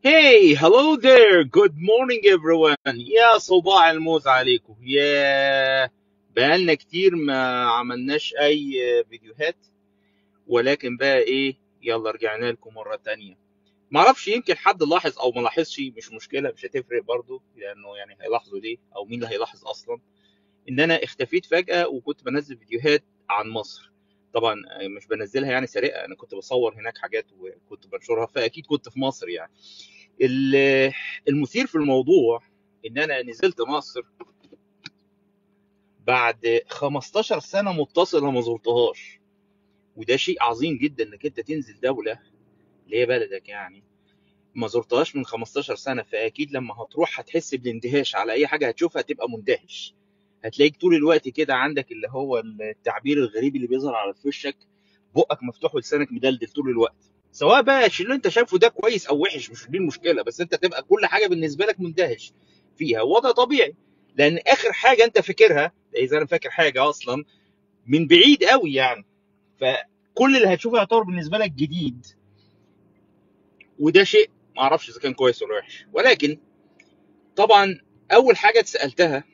Hey, hello there. Good morning everyone. يا صباح الموز عليكم. يا بقالنا كتير ما عملناش اي فيديوهات ولكن بقى ايه يلا رجعنا لكم مرة تانية. معرفش يمكن حد لاحظ او ما لاحظش مش مشكلة مش هتفرق برضو لانه يعني هيلاحظوا ليه او مين اللي هيلاحظ اصلا ان انا اختفيت فجأة وكنت بنزل فيديوهات عن مصر. طبعا مش بنزلها يعني سرقة انا كنت بصور هناك حاجات وكنت بنشرها فاكيد كنت في مصر يعني. ال- المثير في الموضوع ان انا نزلت مصر بعد 15 سنه متصله ما زرتهاش وده شيء عظيم جدا انك انت تنزل دوله اللي هي بلدك يعني ما زرتهاش من 15 سنه فاكيد لما هتروح هتحس بالاندهاش على اي حاجه هتشوفها هتبقى مندهش هتلاقيك طول الوقت كده عندك اللي هو التعبير الغريب اللي بيظهر على وشك بقك مفتوح ولسانك مدلدل طول الوقت سواء بقى الشيء اللي انت شايفه ده كويس او وحش مش دي المشكله بس انت تبقى كل حاجه بالنسبه لك مندهش فيها وده طبيعي لان اخر حاجه انت فاكرها اذا انا فاكر حاجه اصلا من بعيد قوي يعني فكل اللي هتشوفه يعتبر بالنسبه لك جديد وده شيء ما اعرفش اذا كان كويس ولا وحش ولكن طبعا اول حاجه اتسالتها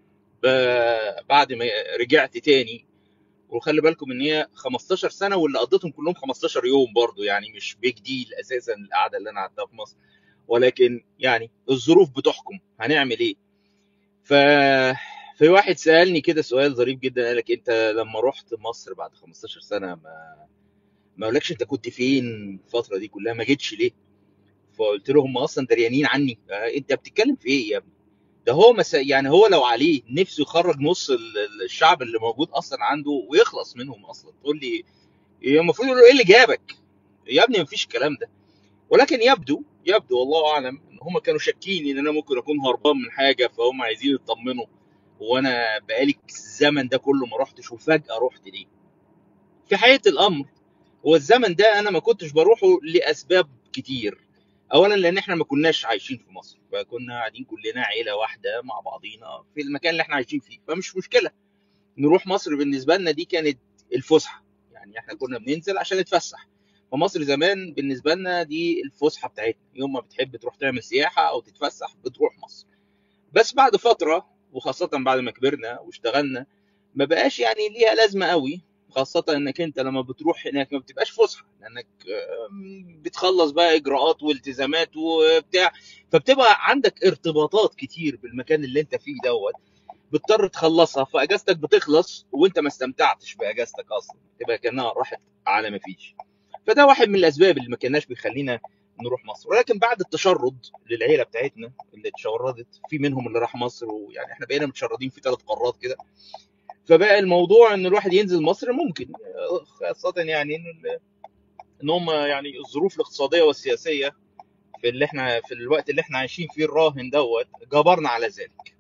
ب- بعد ما رجعت تاني وخلي بالكم ان هي 15 سنه واللي قضيتهم كلهم 15 يوم برضو يعني مش بيج ديل اساسا القعده اللي انا قعدتها في مصر ولكن يعني الظروف بتحكم هنعمل ايه ف في واحد سالني كده سؤال ظريف جدا قال لك انت لما رحت مصر بعد 15 سنه ما ما قالكش انت كنت فين الفتره دي كلها ما جيتش ليه فقلت له هم اصلا دريانين عني آه، انت بتتكلم في ايه يا ابني ده هو مس... يعني هو لو عليه نفسه يخرج نص ال- ال- الشعب اللي موجود اصلا عنده ويخلص منهم اصلا تقول لي إيه المفروض يقول له ايه اللي جابك يا ابني مفيش الكلام ده ولكن يبدو يبدو والله اعلم ان هم كانوا شاكين ان انا ممكن اكون هربان من حاجه فهم عايزين يطمنوا وانا بقالي الزمن ده كله ما رحتش وفجاه رحت ليه في حقيقه الامر هو الزمن ده انا ما كنتش بروحه لاسباب كتير اولا لان احنا ما كناش عايشين في مصر فكنا قاعدين كلنا عيله واحده مع بعضينا في المكان اللي احنا عايشين فيه فمش مشكله نروح مصر بالنسبه لنا دي كانت الفسحه يعني احنا كنا بننزل عشان نتفسح فمصر زمان بالنسبه لنا دي الفسحه بتاعتنا يوم ما بتحب تروح تعمل سياحه او تتفسح بتروح مصر بس بعد فتره وخاصه بعد ما كبرنا واشتغلنا ما بقاش يعني ليها لازمه قوي خاصة انك انت لما بتروح هناك ما بتبقاش فسحة لانك آم، بتخلص بقى اجراءات والتزامات وبتاع فبتبقى عندك ارتباطات كتير بالمكان اللي انت فيه دوت بتضطر تخلصها فاجازتك بتخلص وانت ما استمتعتش باجازتك اصلا تبقى كانها راحت على ما فيش فده واحد من الاسباب اللي ما كناش بيخلينا نروح مصر ولكن بعد التشرد للعيله بتاعتنا اللي اتشردت في منهم اللي راح مصر ويعني احنا بقينا متشردين في ثلاث قارات كده فبقى الموضوع ان الواحد ينزل مصر ممكن خاصه يعني ان ال- ان هم يعني الظروف الاقتصاديه والسياسيه في اللي احنا في الوقت اللي احنا عايشين فيه الراهن دوت جبرنا على ذلك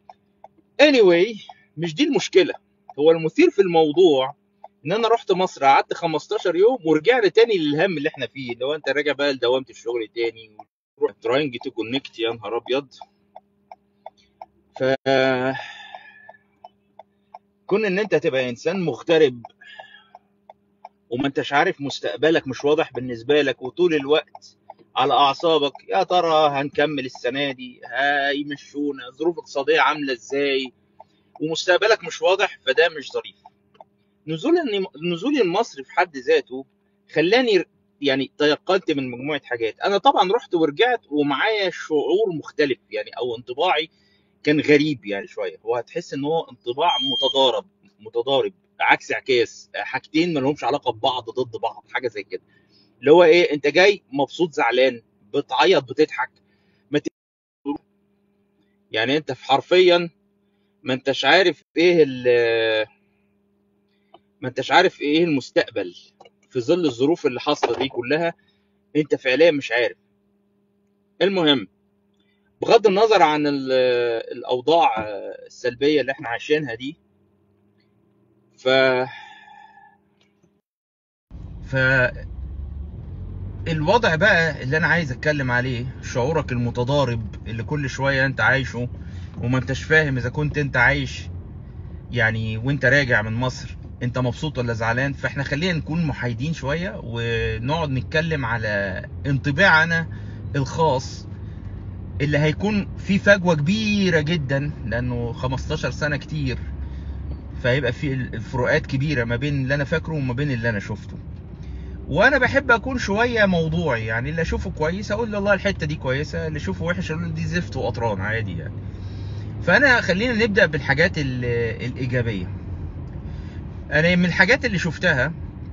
anyway مش دي المشكله هو المثير في الموضوع ان انا رحت مصر قعدت 15 يوم ورجعنا تاني للهم اللي احنا فيه اللي هو انت راجع بقى لدوامه الشغل تاني تروح تراينج تو كونكت يا نهار ابيض ف كون ان انت تبقى انسان مغترب وما انتش عارف مستقبلك مش واضح بالنسبه لك وطول الوقت على اعصابك يا ترى هنكمل السنه دي هيمشونا الظروف الاقتصاديه عامله ازاي ومستقبلك مش واضح فده مش ظريف نزول نزولي المصري في حد ذاته خلاني يعني تيقنت من مجموعه حاجات انا طبعا رحت ورجعت ومعايا شعور مختلف يعني او انطباعي كان غريب يعني شويه هو هتحس ان هو انطباع متضارب متضارب عكس عكاس حاجتين ما لهمش علاقه ببعض ضد بعض حاجه زي كده اللي هو ايه انت جاي مبسوط زعلان بتعيط بتضحك ما ت- يعني انت في حرفيا ما انتش عارف ايه ال- ما انتش عارف ايه المستقبل في ظل الظروف اللي حاصله دي كلها انت فعليا مش عارف المهم بغض النظر عن ال- الاوضاع السلبيه اللي احنا عايشينها دي ف ف الوضع بقى اللي انا عايز اتكلم عليه شعورك المتضارب اللي كل شويه انت عايشه وما انتش فاهم اذا كنت انت عايش يعني وانت راجع من مصر انت مبسوط ولا زعلان فاحنا خلينا نكون محايدين شويه ونقعد نتكلم على انطباع انا الخاص اللي هيكون في فجوه كبيره جدا لانه 15 سنه كتير فهيبقى في الفروقات كبيره ما بين اللي انا فاكره وما بين اللي انا شفته وانا بحب اكون شويه موضوعي يعني اللي اشوفه كويس اقول له والله الحته دي كويسه اللي اشوفه وحش اقول له دي زفت وقطران عادي يعني فانا خلينا نبدا بالحاجات ال- الايجابيه انا من الحاجات اللي شفتها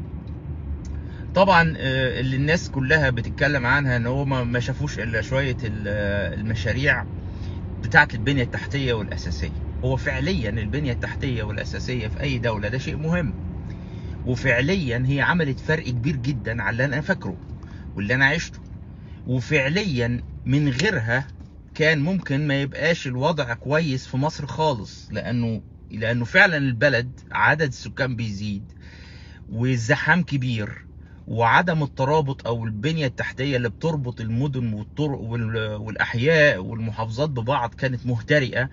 طبعا آه، اللي الناس كلها بتتكلم عنها ان هو ما ما شافوش الا شويه ال- آه، المشاريع بتاعه البنيه التحتيه والاساسيه هو فعليا البنيه التحتيه والاساسيه في اي دوله ده شيء مهم وفعليا هي عملت فرق كبير جدا على اللي انا فاكره واللي انا عشته وفعليا من غيرها كان ممكن ما يبقاش الوضع كويس في مصر خالص لانه لانه فعلا البلد عدد السكان بيزيد والزحام كبير وعدم الترابط او البنيه التحتيه اللي بتربط المدن والطرق وال- والاحياء والمحافظات ببعض كانت مهترئه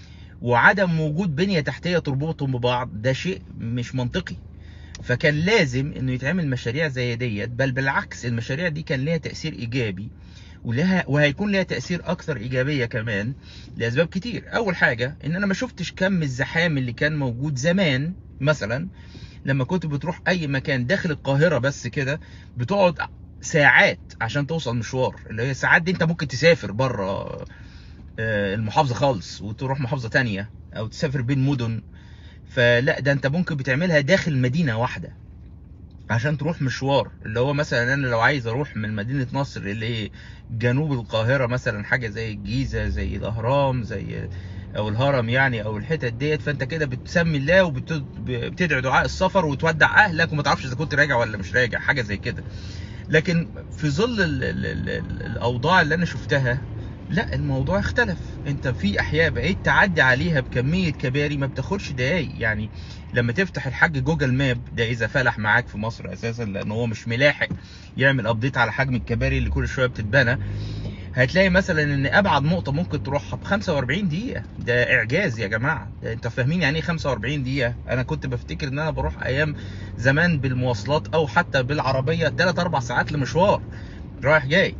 وعدم وجود بنيه تحتيه تربطهم ببعض ده شيء مش منطقي فكان لازم انه يتعمل مشاريع زي ديت بل بالعكس المشاريع دي كان ليها تاثير ايجابي ولها وهيكون ليها تاثير اكثر ايجابيه كمان لاسباب كتير اول حاجه ان انا ما شفتش كم الزحام اللي كان موجود زمان مثلا لما كنت بتروح اي مكان داخل القاهره بس كده بتقعد ساعات عشان توصل مشوار اللي هي ساعات دي انت ممكن تسافر بره المحافظه خالص وتروح محافظه تانية او تسافر بين مدن فلا ده انت ممكن بتعملها داخل مدينه واحده عشان تروح مشوار اللي هو مثلا انا لو عايز اروح من مدينه نصر اللي جنوب القاهره مثلا حاجه زي الجيزه زي الاهرام زي او الهرم يعني او الحتت ديت فانت كده بتسمي الله وبتدعي دعاء السفر وتودع اهلك وما تعرفش اذا كنت راجع ولا مش راجع حاجه زي كده لكن في ظل ال ال ال ال الاوضاع اللي انا شفتها لا الموضوع اختلف انت في احياء بقيت تعدي عليها بكميه كباري ما بتاخدش دقايق يعني لما تفتح الحاج جوجل ماب ده اذا فلح معاك في مصر اساسا لان هو مش ملاحق يعمل ابديت على حجم الكباري اللي كل شويه بتتبنى هتلاقي مثلا ان ابعد نقطه ممكن تروحها ب 45 دقيقه ده اعجاز يا جماعه ده انت فاهمين يعني ايه 45 دقيقه انا كنت بفتكر ان انا بروح ايام زمان بالمواصلات او حتى بالعربيه 3 4 ساعات لمشوار رايح جاي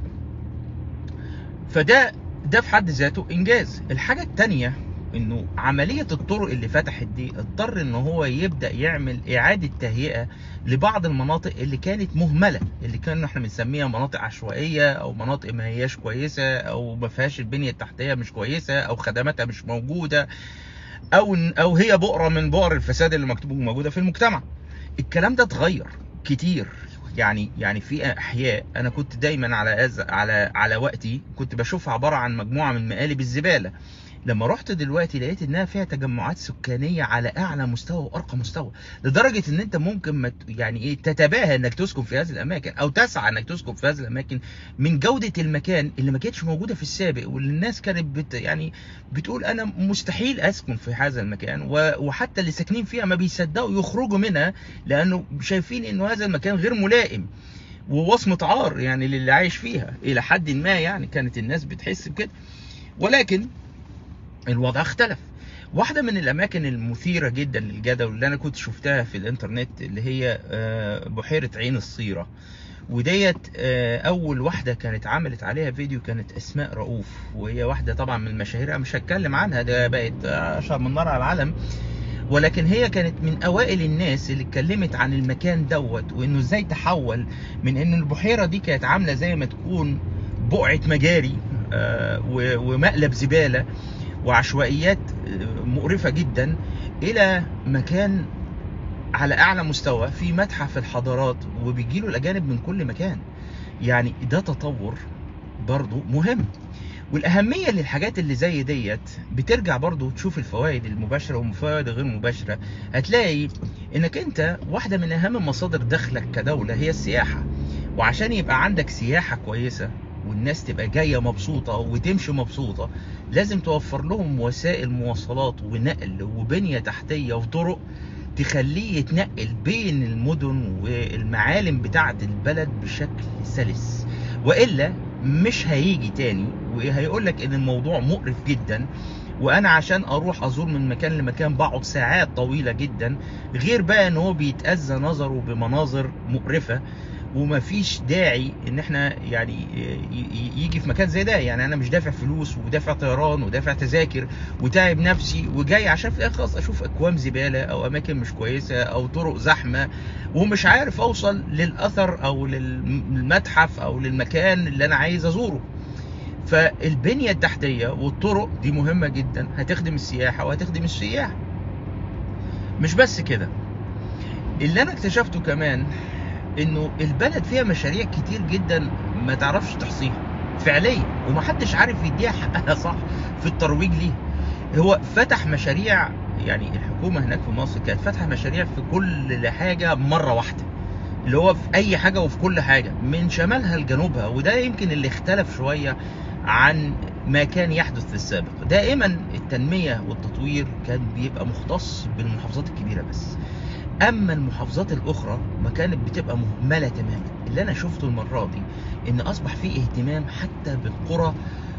فده ده في حد ذاته انجاز الحاجه الثانيه انه عمليه الطرق اللي فتحت دي اضطر ان هو يبدا يعمل اعاده تهيئه لبعض المناطق اللي كانت مهمله اللي كنا احنا بنسميها مناطق عشوائيه او مناطق ما هياش كويسه او ما فيهاش البنيه التحتيه مش كويسه او خدماتها مش موجوده او او هي بؤره من بؤر الفساد اللي مكتوبه موجوده في المجتمع الكلام ده اتغير كتير يعني يعني في احياء انا كنت دايما على أز... على على وقتي كنت بشوفها عباره عن مجموعه من مقالب الزباله لما رحت دلوقتي لقيت انها فيها تجمعات سكانيه على اعلى مستوى وارقى مستوى لدرجه ان انت ممكن ما يعني ايه تتباهى انك تسكن في هذه الاماكن او تسعى انك تسكن في هذه الاماكن من جوده المكان اللي ما كانتش موجوده في السابق واللي الناس كانت بت يعني بتقول انا مستحيل اسكن في هذا المكان وحتى اللي ساكنين فيها ما بيصدقوا يخرجوا منها لانه شايفين انه هذا المكان غير ملائم ووصمه عار يعني للي عايش فيها الى حد ما يعني كانت الناس بتحس بكده ولكن الوضع اختلف واحدة من الأماكن المثيرة جدا للجدل اللي أنا كنت شفتها في الإنترنت اللي هي بحيرة عين الصيرة وديت أول واحدة كانت عملت عليها فيديو كانت أسماء رؤوف وهي واحدة طبعا من المشاهير مش هتكلم عنها ده بقت أشهر من نار على العالم ولكن هي كانت من اوائل الناس اللي اتكلمت عن المكان دوت وانه ازاي تحول من ان البحيره دي كانت عامله زي ما تكون بقعه مجاري ومقلب زباله وعشوائيات مقرفة جدا إلى مكان على أعلى مستوى في متحف الحضارات وبيجيله الأجانب من كل مكان يعني ده تطور برضو مهم والأهمية للحاجات اللي زي ديت بترجع برضو تشوف الفوائد المباشرة والفوائد غير مباشرة هتلاقي إنك أنت واحدة من أهم مصادر دخلك كدولة هي السياحة وعشان يبقى عندك سياحة كويسة والناس تبقى جايه مبسوطه وتمشي مبسوطه لازم توفر لهم وسائل مواصلات ونقل وبنيه تحتيه وطرق تخليه يتنقل بين المدن والمعالم بتاعه البلد بشكل سلس والا مش هيجي تاني وهيقول لك ان الموضوع مقرف جدا وانا عشان اروح ازور من مكان لمكان بقعد ساعات طويله جدا غير بقى ان هو بيتاذى نظره بمناظر مقرفه ومفيش داعي ان احنا يعني ي- ي- يجي في مكان زي ده يعني انا مش دافع فلوس ودافع طيران ودافع تذاكر وتعب نفسي وجاي عشان في الاخر خلاص اشوف اكوام زباله او اماكن مش كويسه او طرق زحمه ومش عارف اوصل للاثر او للمتحف او للمكان اللي انا عايز ازوره فالبنيه التحتيه والطرق دي مهمه جدا هتخدم السياحه وهتخدم السياح مش بس كده اللي انا اكتشفته كمان انه البلد فيها مشاريع كتير جدا ما تعرفش تحصيها فعليا ومحدش عارف يديها حقها صح في الترويج ليها هو فتح مشاريع يعني الحكومه هناك في مصر كانت فاتحه مشاريع في كل حاجه مره واحده اللي هو في اي حاجه وفي كل حاجه من شمالها لجنوبها وده يمكن اللي اختلف شويه عن ما كان يحدث في السابق دائما التنميه والتطوير كان بيبقى مختص بالمحافظات الكبيره بس اما المحافظات الاخرى ما كانت بتبقى مهمله تماما اللي انا شفته المره دي ان اصبح في اهتمام حتى بالقرى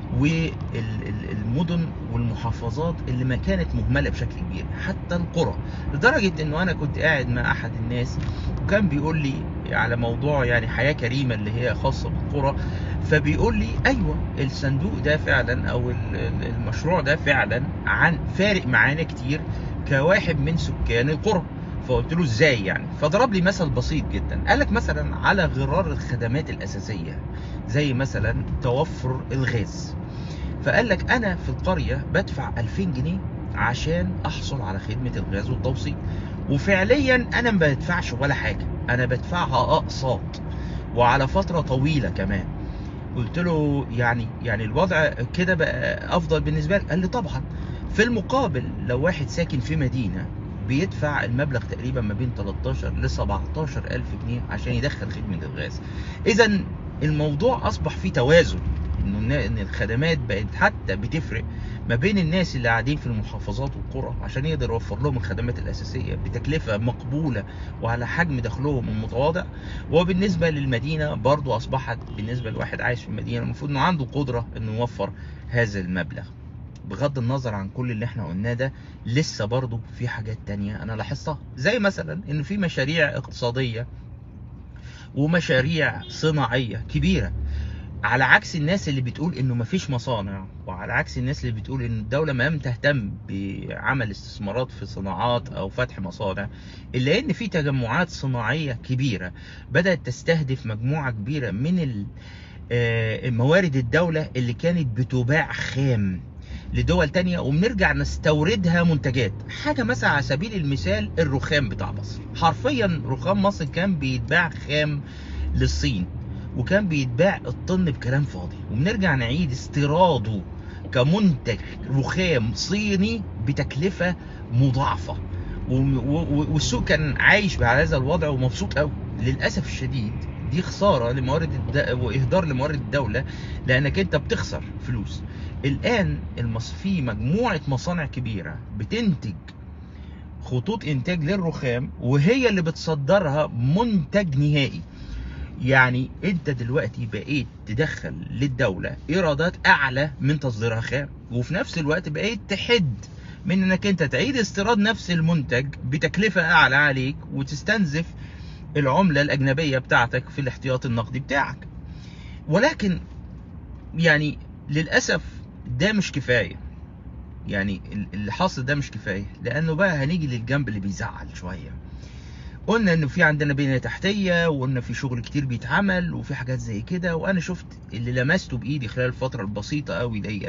والمدن والمحافظات اللي ما كانت مهمله بشكل كبير حتى القرى لدرجه انه انا كنت قاعد مع احد الناس وكان بيقول لي على موضوع يعني حياه كريمه اللي هي خاصه بالقرى فبيقول لي ايوه الصندوق ده فعلا او ال- ال- المشروع ده فعلا عن فارق معانا كتير كواحد من سكان القرى فقلت له ازاي يعني فضرب لي مثل بسيط جدا قال لك مثلا على غرار الخدمات الاساسيه زي مثلا توفر الغاز فقال لك انا في القريه بدفع 2000 جنيه عشان احصل على خدمه الغاز والتوصيل وفعليا انا ما بدفعش ولا حاجه انا بدفعها اقساط وعلى فتره طويله كمان قلت له يعني يعني الوضع كده بقى افضل بالنسبه لك قال لي طبعا في المقابل لو واحد ساكن في مدينه بيدفع المبلغ تقريبا ما بين 13 ل 17 الف جنيه عشان يدخل خدمه الغاز اذا الموضوع اصبح فيه توازن انه النا- ان الخدمات بقت حتى بتفرق ما بين الناس اللي قاعدين في المحافظات والقرى عشان يقدر يوفر لهم الخدمات الاساسيه بتكلفه مقبوله وعلى حجم دخلهم المتواضع وبالنسبه للمدينه برضو اصبحت بالنسبه لواحد عايش في المدينه المفروض انه عنده قدره انه يوفر هذا المبلغ بغض النظر عن كل اللي احنا قلناه ده لسه برضو في حاجات تانية انا لاحظتها زي مثلا ان في مشاريع اقتصادية ومشاريع صناعية كبيرة على عكس الناس اللي بتقول انه مفيش مصانع وعلى عكس الناس اللي بتقول ان الدولة ما لم تهتم بعمل استثمارات في صناعات او فتح مصانع الا ان في تجمعات صناعية كبيرة بدأت تستهدف مجموعة كبيرة من ال- آه، موارد الدولة اللي كانت بتباع خام لدول تانية وبنرجع نستوردها منتجات حاجة مثلا على سبيل المثال الرخام بتاع مصر حرفيا رخام مصر كان بيتباع خام للصين وكان بيتباع الطن بكلام فاضي وبنرجع نعيد استيراده كمنتج رخام صيني بتكلفة مضاعفة و- و- والسوق كان عايش على هذا الوضع ومبسوط قوي للاسف الشديد دي خساره لموارد الد... واهدار لموارد الدوله لانك انت بتخسر فلوس الان المص... في مجموعه مصانع كبيره بتنتج خطوط انتاج للرخام وهي اللي بتصدرها منتج نهائي يعني انت دلوقتي بقيت تدخل للدوله ايرادات اعلى من تصديرها خام وفي نفس الوقت بقيت تحد من انك انت تعيد استيراد نفس المنتج بتكلفه اعلى عليك وتستنزف العمله الاجنبيه بتاعتك في الاحتياط النقدي بتاعك ولكن يعني للاسف ده مش كفايه يعني ال- اللي حاصل ده مش كفايه لانه بقى هنيجي للجنب اللي بيزعل شويه قلنا انه في عندنا بنيه تحتيه وقلنا في شغل كتير بيتعمل وفي حاجات زي كده وانا شفت اللي لمسته بايدي خلال الفتره البسيطه قوي ديت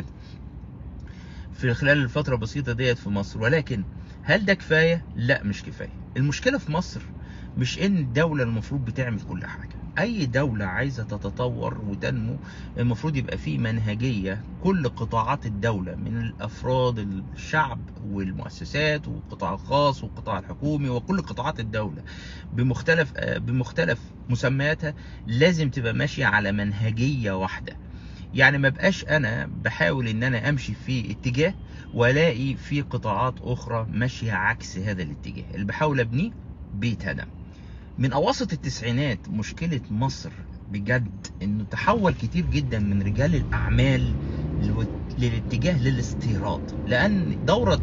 في خلال الفتره البسيطه ديت في مصر ولكن هل ده كفايه لا مش كفايه المشكله في مصر مش ان الدوله المفروض بتعمل كل حاجه اي دوله عايزه تتطور وتنمو المفروض يبقى فيه منهجيه كل قطاعات الدوله من الافراد الشعب والمؤسسات والقطاع الخاص والقطاع الحكومي وكل قطاعات الدوله بمختلف آه، بمختلف مسمياتها لازم تبقى ماشيه على منهجيه واحده يعني ما بقاش انا بحاول ان انا امشي في اتجاه والاقي في قطاعات اخرى ماشيه عكس هذا الاتجاه اللي بحاول ابنيه بيتهدم من اواسط التسعينات مشكله مصر بجد انه تحول كتير جدا من رجال الاعمال للو- للاتجاه للاستيراد لان دوره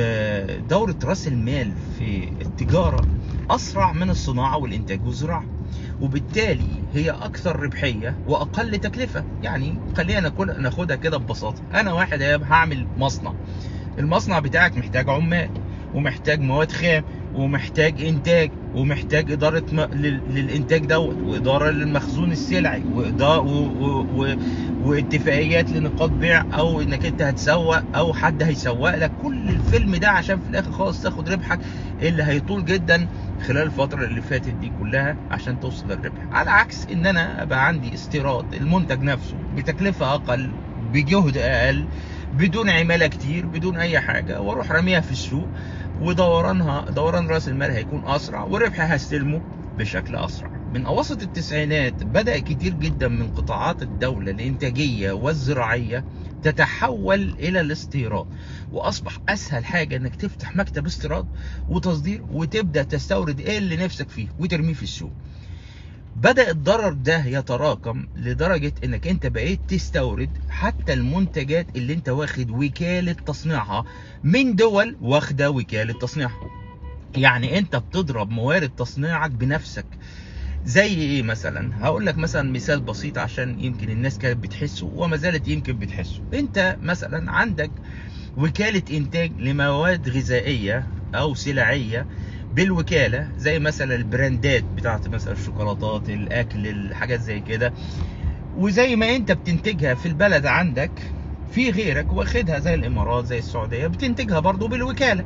دورة راس المال في التجارة أسرع من الصناعة والإنتاج والزراعة وبالتالي هي اكثر ربحيه واقل تكلفه يعني خلينا ناكل ناخدها كده ببساطه انا واحد يا هعمل مصنع المصنع بتاعك محتاج عمال ومحتاج مواد خام ومحتاج انتاج ومحتاج اداره م... لل... للانتاج دوت واداره للمخزون السلعي وإدا... و... و... و... واتفاقيات لنقاط بيع او انك انت هتسوق او حد هيسوق لك كل الفيلم ده عشان في الاخر خالص تاخد ربحك اللي هيطول جدا خلال الفتره اللي فاتت دي كلها عشان توصل للربح على عكس ان انا ابقى عندي استيراد المنتج نفسه بتكلفه اقل بجهد اقل بدون عماله كتير بدون اي حاجه واروح راميها في السوق ودورانها دوران راس المال هيكون اسرع والربح هستلمه بشكل اسرع من اواسط التسعينات بدا كتير جدا من قطاعات الدوله الانتاجيه والزراعيه تتحول الى الاستيراد واصبح اسهل حاجه انك تفتح مكتب استيراد وتصدير وتبدا تستورد ايه اللي نفسك فيه وترميه في السوق بدأ الضرر ده يتراكم لدرجة انك انت بقيت تستورد حتى المنتجات اللي انت واخد وكالة تصنيعها من دول واخدة وكالة تصنيعها يعني انت بتضرب موارد تصنيعك بنفسك زي ايه مثلا هقول لك مثلا مثال بسيط عشان يمكن الناس كانت بتحسه وما زالت يمكن بتحسه انت مثلا عندك وكالة انتاج لمواد غذائية او سلعية بالوكاله زي مثلا البراندات بتاعت مثلا الشوكولاتات الاكل الحاجات زي كده وزي ما انت بتنتجها في البلد عندك في غيرك واخدها زي الامارات زي السعوديه بتنتجها برضو بالوكاله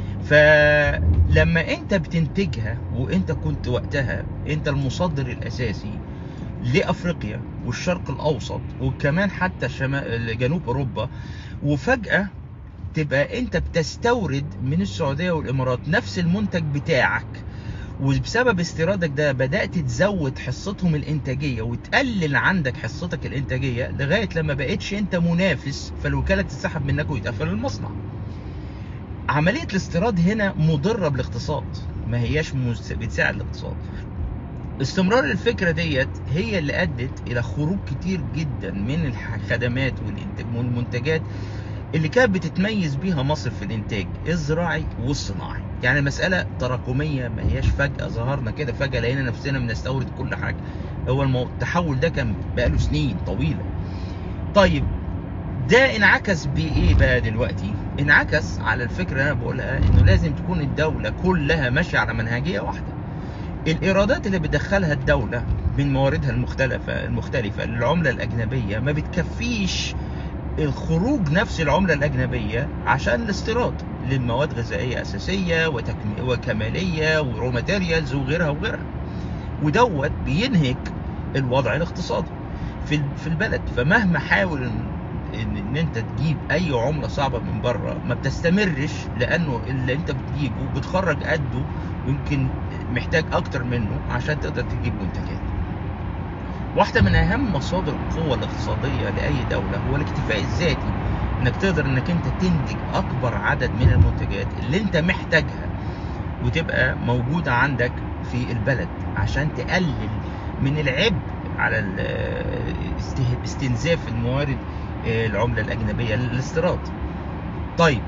فلما انت بتنتجها وانت كنت وقتها انت المصدر الاساسي لافريقيا والشرق الاوسط وكمان حتى شمال جنوب اوروبا وفجاه تبقى انت بتستورد من السعوديه والامارات نفس المنتج بتاعك وبسبب استيرادك ده بدات تزود حصتهم الانتاجيه وتقلل عندك حصتك الانتاجيه لغايه لما بقتش انت منافس فالوكاله تتسحب منك ويتقفل المصنع. عمليه الاستيراد هنا مضره بالاقتصاد ما هياش بتساعد الاقتصاد. استمرار الفكره ديت هي اللي ادت الى خروج كتير جدا من الخدمات والمنتجات اللي كانت بتتميز بيها مصر في الانتاج الزراعي والصناعي يعني المساله تراكميه ما هياش فجاه ظهرنا كده فجاه لقينا نفسنا بنستورد كل حاجه هو المو... التحول ده كان بقاله سنين طويله طيب ده انعكس بايه بقى دلوقتي انعكس على الفكره اللي انا بقولها انه لازم تكون الدوله كلها ماشيه على منهجيه واحده الايرادات اللي بتدخلها الدوله من مواردها المختلفه المختلفه للعمله الاجنبيه ما بتكفيش الخروج نفس العملة الأجنبية عشان الاستيراد للمواد غذائية أساسية وتكم... وكمالية ورو ماتيريالز وغيرها وغيرها ودوت بينهك الوضع الاقتصادي في في البلد فمهما حاول ان, إن انت تجيب اي عمله صعبه من بره ما بتستمرش لانه اللي انت بتجيبه بتخرج قده يمكن محتاج اكتر منه عشان تقدر تجيب منتجات واحدة من أهم مصادر القوة الاقتصادية لأي دولة هو الاكتفاء الذاتي إنك تقدر إنك أنت تنتج أكبر عدد من المنتجات اللي أنت محتاجها وتبقى موجودة عندك في البلد عشان تقلل من العبء على استنزاف الموارد العملة الأجنبية للاستيراد. طيب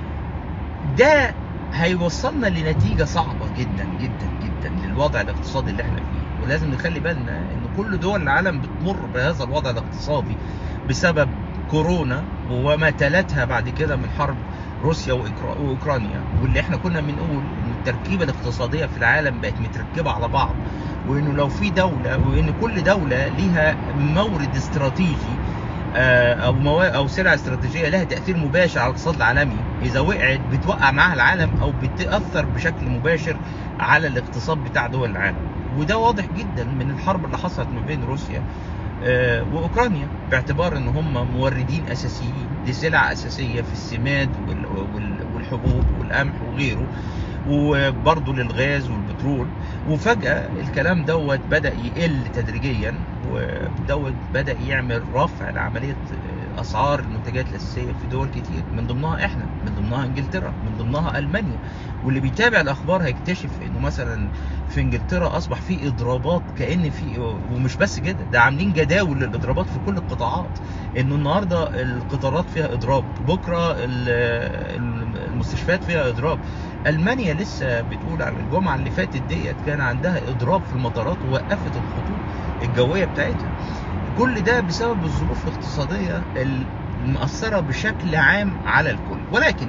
ده هيوصلنا لنتيجة صعبة جدا جدا جدا للوضع الاقتصادي اللي احنا فيه ولازم نخلي بالنا ان كل دول العالم بتمر بهذا الوضع الاقتصادي بسبب كورونا وما تلتها بعد كده من حرب روسيا واوكرانيا واللي احنا كنا بنقول ان التركيبه الاقتصاديه في العالم بقت متركبه على بعض وانه لو في دوله وان كل دوله ليها مورد استراتيجي او موا... او سلع استراتيجيه لها تاثير مباشر على الاقتصاد العالمي اذا وقعت بتوقع معاها العالم او بتاثر بشكل مباشر على الاقتصاد بتاع دول العالم وده واضح جدا من الحرب اللي حصلت ما بين روسيا واوكرانيا باعتبار ان هم موردين اساسيين لسلع اساسيه في السماد والحبوب والقمح وغيره وبرضه للغاز والبترول وفجأة الكلام دوت بدأ يقل تدريجيا ودوت بدأ يعمل رفع لعملية أسعار المنتجات الأساسية في دول كتير من ضمنها إحنا من ضمنها إنجلترا من ضمنها ألمانيا واللي بيتابع الأخبار هيكتشف إنه مثلا في إنجلترا أصبح في إضرابات كأن في ومش بس كده ده عاملين جداول للإضرابات في كل القطاعات إنه النهاردة القطارات فيها إضراب بكرة المستشفيات فيها إضراب المانيا لسه بتقول على الجمعه اللي فاتت ديت كان عندها اضراب في المطارات ووقفت الخطوط الجويه بتاعتها كل ده بسبب الظروف الاقتصاديه المؤثره بشكل عام على الكل ولكن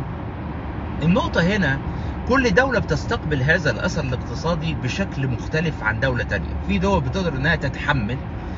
النقطه هنا كل دولة بتستقبل هذا الأثر الاقتصادي بشكل مختلف عن دولة تانية في دول بتقدر إنها تتحمل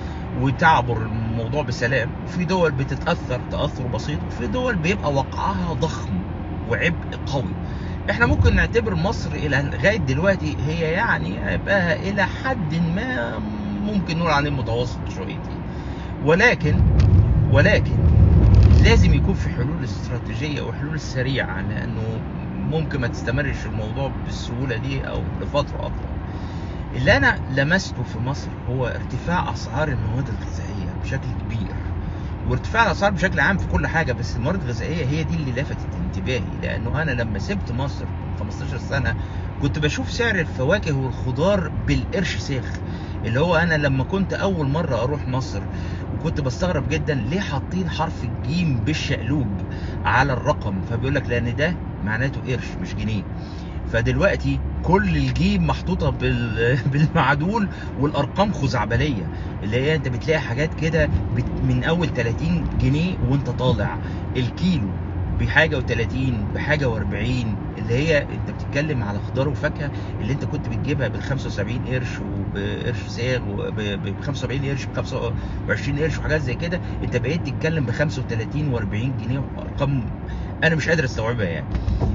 وتعبر الموضوع بسلام وفي دول بتتأثر تأثر بسيط وفي دول بيبقى وقعها ضخم وعبء قوي احنا ممكن نعتبر مصر الى لغايه دلوقتي هي يعني عبئها الى حد ما ممكن نقول عليه متوسط شويتين ولكن ولكن لازم يكون في حلول استراتيجيه وحلول سريعه لانه ممكن ما تستمرش الموضوع بالسهوله دي او لفتره اطول اللي انا لمسته في مصر هو ارتفاع اسعار المواد الغذائيه بشكل كبير وارتفاع الاسعار بشكل عام في كل حاجه بس المواد الغذائيه هي دي اللي لفتت انتباهي لانه انا لما سبت مصر من 15 سنه كنت بشوف سعر الفواكه والخضار بالقرش ساخ اللي هو انا لما كنت اول مره اروح مصر وكنت بستغرب جدا ليه حاطين حرف الجيم بالشقلوب على الرقم فبيقول لك لان ده معناته قرش مش جنيه فدلوقتي كل الجيم محطوطه بال... بالمعدول والارقام خزعبليه اللي هي انت بتلاقي حاجات كده بت... من اول 30 جنيه وانت طالع الكيلو بحاجه و30 بحاجه و40 اللي هي انت بتتكلم على خضار وفاكهه اللي انت كنت بتجيبها بال 75 قرش وبقرش ساغ وب 75 قرش ب 25 قرش وحاجات زي كده انت بقيت تتكلم ب 35 و40 جنيه ارقام انا مش قادر استوعبها يعني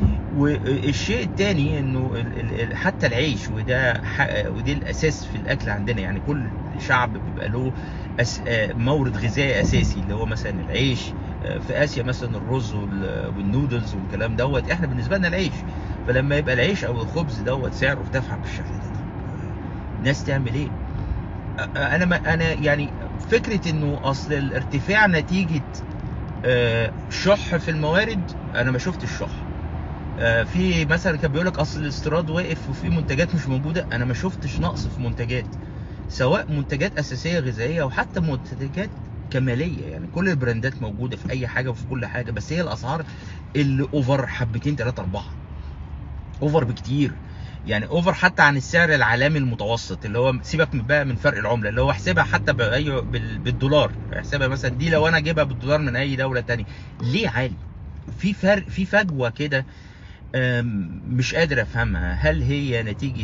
والشيء الثاني انه حتى العيش وده ودي الاساس في الاكل عندنا يعني كل شعب بيبقى له مورد غذائي اساسي اللي هو مثلا العيش في اسيا مثلا الرز والنودلز والكلام دوت احنا بالنسبه لنا العيش فلما يبقى العيش او الخبز دوت سعره ارتفع بالشكل ده الناس تعمل ايه؟ انا ما انا يعني فكره انه اصل الارتفاع نتيجه شح في الموارد انا ما شفتش شح في مثلا كان بيقول لك اصل الاستيراد واقف وفي منتجات مش موجوده انا ما شفتش نقص في منتجات سواء منتجات اساسيه غذائيه او حتى منتجات كماليه يعني كل البراندات موجوده في اي حاجه وفي كل حاجه بس هي الاسعار اللي اوفر حبتين ثلاثه اربعه اوفر بكتير يعني اوفر حتى عن السعر العالمي المتوسط اللي هو سيبك من بقى من فرق العمله اللي هو احسبها حتى باي بالدولار احسبها مثلا دي لو انا اجيبها بالدولار من اي دوله تانية ليه عالي في فرق في فجوه كده مش قادر افهمها هل هي نتيجه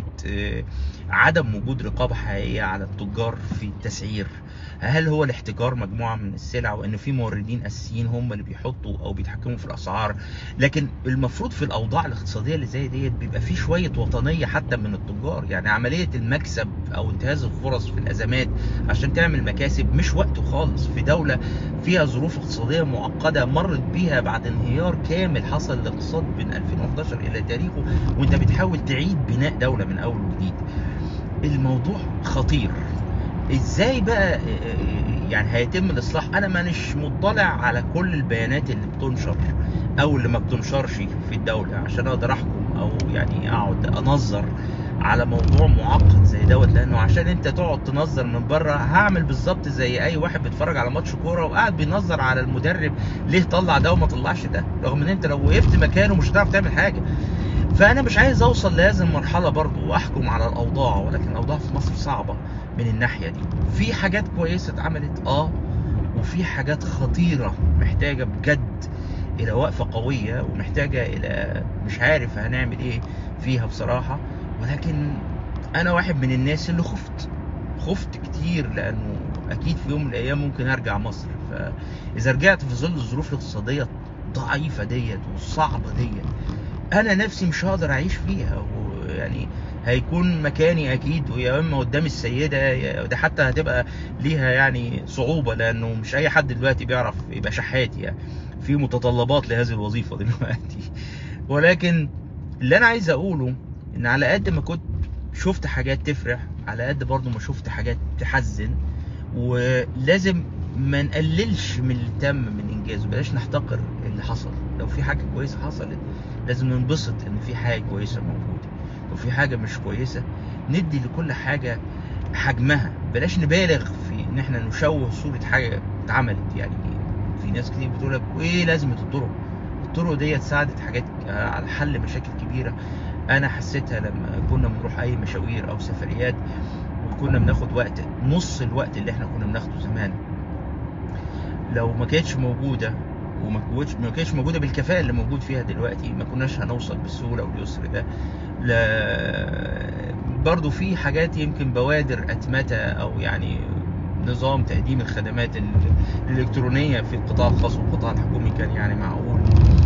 عدم وجود رقابه حقيقيه على التجار في التسعير هل هو الاحتكار مجموعه من السلع وان في موردين اساسيين هم اللي بيحطوا او بيتحكموا في الاسعار لكن المفروض في الاوضاع الاقتصاديه اللي زي ديت بيبقى في شويه وطنيه حتى من التجار يعني عمليه المكسب او انتهاز الفرص في الازمات عشان تعمل مكاسب مش وقته خالص في دوله فيها ظروف اقتصاديه معقده مرت بيها بعد انهيار كامل حصل الاقتصاد من 2011 الى تاريخه وانت بتحاول تعيد بناء دوله من اول وجديد الموضوع خطير ازاي بقى يعني هيتم الاصلاح انا مانيش مطلع على كل البيانات اللي بتنشر او اللي ما بتنشرش في الدوله عشان اقدر احكم او يعني اقعد انظر على موضوع معقد زي دوت لانه عشان انت تقعد تنظر من بره هعمل بالظبط زي اي واحد بيتفرج على ماتش كوره وقاعد بينظر على المدرب ليه طلع ده وما طلعش ده رغم ان انت لو وقفت مكانه مش هتعرف تعمل حاجه فانا مش عايز اوصل لهذه المرحله برضو واحكم على الاوضاع ولكن الاوضاع في مصر صعبه من الناحيه دي في حاجات كويسه اتعملت اه وفي حاجات خطيره محتاجه بجد الى وقفه قويه ومحتاجه الى مش عارف هنعمل ايه فيها بصراحه ولكن انا واحد من الناس اللي خفت خفت كتير لانه اكيد في يوم من الايام ممكن ارجع مصر فاذا رجعت في ظل الظروف الاقتصاديه الضعيفه ديت والصعبه ديت انا نفسي مش هقدر اعيش فيها ويعني هيكون مكاني اكيد ويا اما قدام السيده ده حتى هتبقى ليها يعني صعوبه لانه مش اي حد دلوقتي بيعرف يبقى شحات يعني في متطلبات لهذه الوظيفه دلوقتي ولكن اللي انا عايز اقوله ان على قد ما كنت شفت حاجات تفرح على قد برضه ما شفت حاجات تحزن ولازم ما نقللش من اللي تم من انجازه بلاش نحتقر اللي حصل لو في حاجه كويسه حصلت لازم ننبسط ان في حاجه كويسه موجوده لو في حاجه مش كويسه ندي لكل حاجه حجمها بلاش نبالغ في ان احنا نشوه صوره حاجه اتعملت يعني في ناس كتير بتقول لك ايه لازمه الطرق الطرق ديت ساعدت حاجات على حل مشاكل كبيره انا حسيتها لما كنا بنروح اي مشاوير او سفريات وكنا بناخد وقت نص الوقت اللي احنا كنا بناخده زمان لو ما كانتش موجوده وما كنتش ما كانتش موجوده بالكفاءه اللي موجود فيها دلوقتي ما كناش هنوصل بالسهوله واليسر ده لا برضو في حاجات يمكن بوادر اتمته او يعني نظام تقديم الخدمات ال- الالكترونيه في القطاع الخاص والقطاع الحكومي كان يعني معقول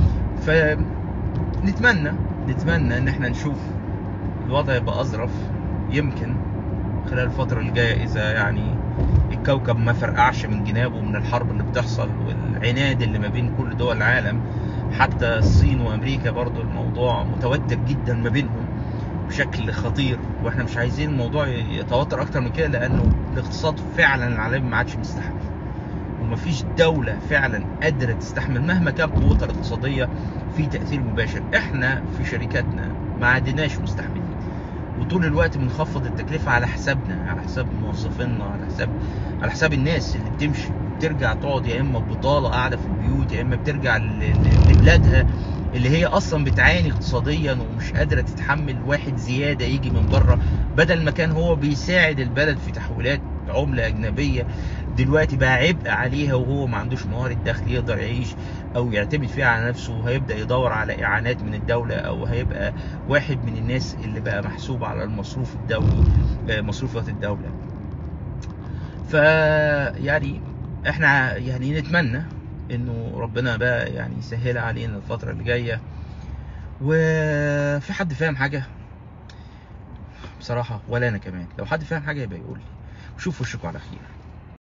فنتمنى نتمنى ان احنا نشوف الوضع يبقى اظرف يمكن خلال الفترة الجاية إذا يعني الكوكب ما فرقعش من جنابه من الحرب اللي بتحصل والعناد اللي ما بين كل دول العالم حتى الصين وأمريكا برضو الموضوع متوتر جدا ما بينهم بشكل خطير واحنا مش عايزين الموضوع يتوتر اكتر من كده لانه الاقتصاد فعلا العالمي ما عادش مستحمل ومفيش دولة فعلا قادرة تستحمل مهما كان قوتها الاقتصادية في تأثير مباشر احنا في شركاتنا ما عدناش مستحملين وطول الوقت بنخفض التكلفة على حسابنا على حساب موظفينا على حساب على حساب الناس اللي بتمشي بترجع تقعد يا اما ببطالة قاعدة في البيوت يا اما بترجع ل- ل- لبلادها اللي هي اصلا بتعاني اقتصاديا ومش قادرة تتحمل واحد زيادة يجي من بره بدل ما كان هو بيساعد البلد في تحويلات عملة اجنبية دلوقتي بقى عبء عليها وهو ما عندوش موارد دخل يقدر يعيش او يعتمد فيها على نفسه وهيبدا يدور على اعانات من الدوله او هيبقى واحد من الناس اللي بقى محسوب على المصروف الدولي آه، مصروفات الدوله ف يعني احنا يعني نتمنى انه ربنا بقى يعني يسهلها علينا الفتره اللي جايه وفي حد فاهم حاجه بصراحه ولا انا كمان لو حد فاهم حاجه يبقى يقول لي وشوف وشكم على خير